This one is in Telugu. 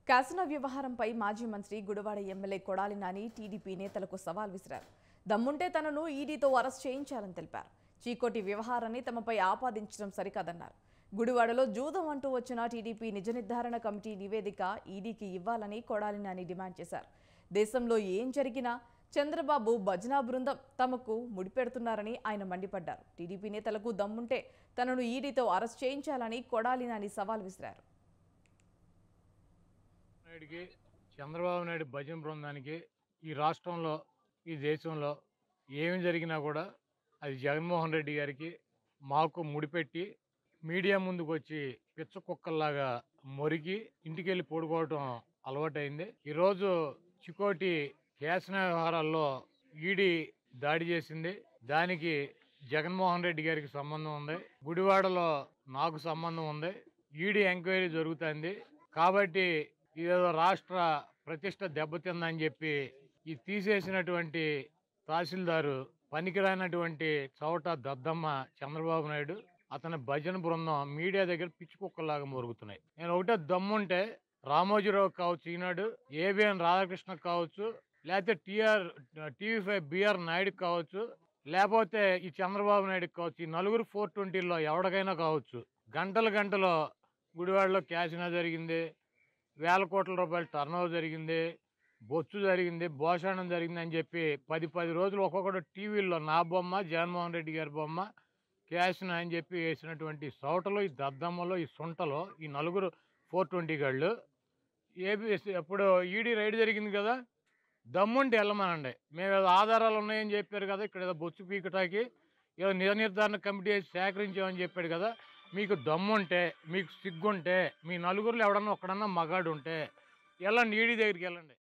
కాసినో వ్యవహారంపై మాజీ మంత్రి గుడివాడ ఎమ్మెల్యే కొడాలి నాని టీడీపీ నేతలకు సవాల్ విసిరారు దమ్ముంటే తనను ఈడీతో అరెస్ట్ చేయించాలని తెలిపారు చీకోటి వ్యవహారాన్ని తమపై ఆపాదించడం సరికాదన్నారు గుడివాడలో జూదం అంటూ వచ్చిన టీడీపీ నిజ నిర్ధారణ కమిటీ నివేదిక ఈడీకి ఇవ్వాలని కొడాలి నాని డిమాండ్ చేశారు దేశంలో ఏం జరిగినా చంద్రబాబు భజనా బృందం తమకు ముడిపెడుతున్నారని ఆయన మండిపడ్డారు టీడీపీ నేతలకు దమ్ముంటే తనను ఈడీతో అరెస్ట్ చేయించాలని కొడాలి నాని సవాల్ విసిరారు నాయుడికి చంద్రబాబు నాయుడు భజన బృందానికి ఈ రాష్ట్రంలో ఈ దేశంలో ఏమి జరిగినా కూడా అది జగన్మోహన్ రెడ్డి గారికి మాకు ముడిపెట్టి మీడియా ముందుకు వచ్చి పిచ్చ కుక్కల్లాగా మొరిగి ఇంటికి వెళ్ళి పడుకోవటం అలవాటైంది ఈరోజు చికోటి కేసన వ్యవహారాల్లో ఈడీ దాడి చేసింది దానికి జగన్మోహన్ రెడ్డి గారికి సంబంధం ఉంది గుడివాడలో నాకు సంబంధం ఉంది ఈడీ ఎంక్వైరీ జరుగుతుంది కాబట్టి ఇదేదో రాష్ట్ర ప్రతిష్ట దెబ్బతిందని చెప్పి ఈ తీసేసినటువంటి తహసీల్దారు పనికిరానటువంటి చౌట దద్దమ్మ చంద్రబాబు నాయుడు అతని భజన బృందం మీడియా దగ్గర పిచ్చి కుక్కలాగా మొరుగుతున్నాయి నేను ఒకటే దమ్ముంటే రామోజీరావు కావచ్చు ఈనాడు ఏబిఎన్ రాధాకృష్ణ కావచ్చు లేకపోతే TR TV five BR Naidu కావచ్చు లేకపోతే ఈ చంద్రబాబు నాయుడు కావచ్చు ఈ నలుగురు ఫోర్ ట్వంటీలో ఎవరికైనా కావచ్చు గంటల గంటలో గుడివాడలో క్యాసినా జరిగింది వేల కోట్ల రూపాయల టర్నోవర్ జరిగింది బొచ్చు జరిగింది భోషాణం జరిగింది అని చెప్పి పది పది రోజులు ఒక్కొక్కటి టీవీల్లో నా బొమ్మ జగన్మోహన్ రెడ్డి గారి బొమ్మ క్యాష్న అని చెప్పి వేసినటువంటి సౌటలో ఈ దద్దమ్మలో ఈ సొంటలో ఈ నలుగురు ఫోర్ ట్వంటీ గాళ్ళు ఏబి అప్పుడు ఈడీ రైడ్ జరిగింది కదా దమ్ముంటే వెళ్ళమనండి మేము ఏదో ఆధారాలు ఉన్నాయని చెప్పారు కదా ఇక్కడ ఏదో బొచ్చు పీకటాకి ఏదో నిజ నిర్ధారణ కమిటీ వేసి సేకరించామని చెప్పాడు కదా మీకు దమ్ముంటే మీకు సిగ్గుంటే మీ నలుగురిలో ఎవడన్నా ఒక్కడన్నా మగాడు ఉంటే వెళ్ళండి ఈడీ దగ్గరికి వెళ్ళండి